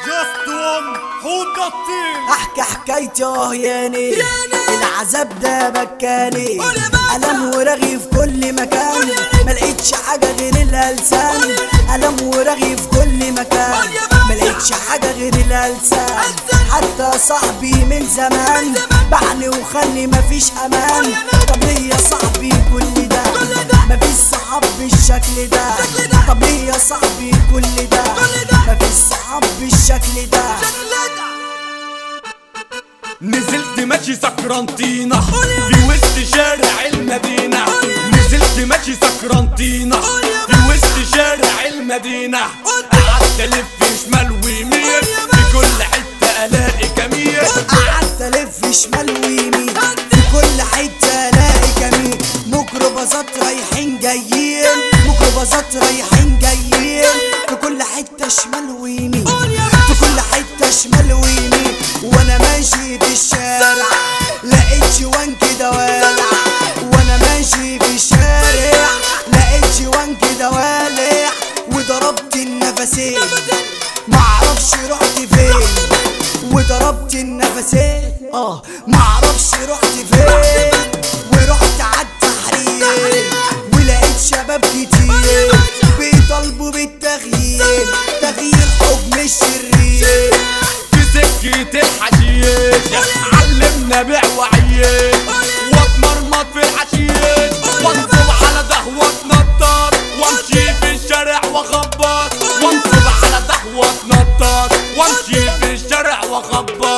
جاست وان حوت الطين احكي حكايتي اه ياني العذاب ده بكاني ألم ورغي في كل مكان ما لقيتش حاجة غير الألسان ألم ورغي في كل مكان ما لقيتش حاجة غير الألسان حتى صاحبي من زمان بعني وخلي مفيش أمان طب ليه يا صاحبي كل ده مفيش صحاب بالشكل ده طب ليه يا صاحبي كل ده مفيش صحاب بالشكل ده نزلت ماشي سكرانتينا في وسط شارع المدينة نزلت ماشي سكرانتينا في وسط شارع المدينة قعدت الف شمال ويمين في كل حتة الاقي كمين قعدت الف شمال ويمين في كل حته الاقي كمين ميكروباصات رايحين جايين ميكروباصات رايحين جايين في كل حته شمال ويمين في كل حته شمال ويمين وانا ماشي في الشارع لقيت جوان كده والع وانا ماشي في الشارع لقيت جوان كده والع وضربت النفسين معرفش رحت فين وضربت النفسين اه معرفش رحت فين ورحت عالتحرير ولقيت شباب كتير بيطالبوا بالتغيير تغيير حكم الشرير في سكة الحشيش علمنا بيع وعيش واتمرمط في الحشيش وانصب على ده واتنطط وامشي في الشارع واخبط وانصب على ده واتنطط وامشي في الشارع واخبط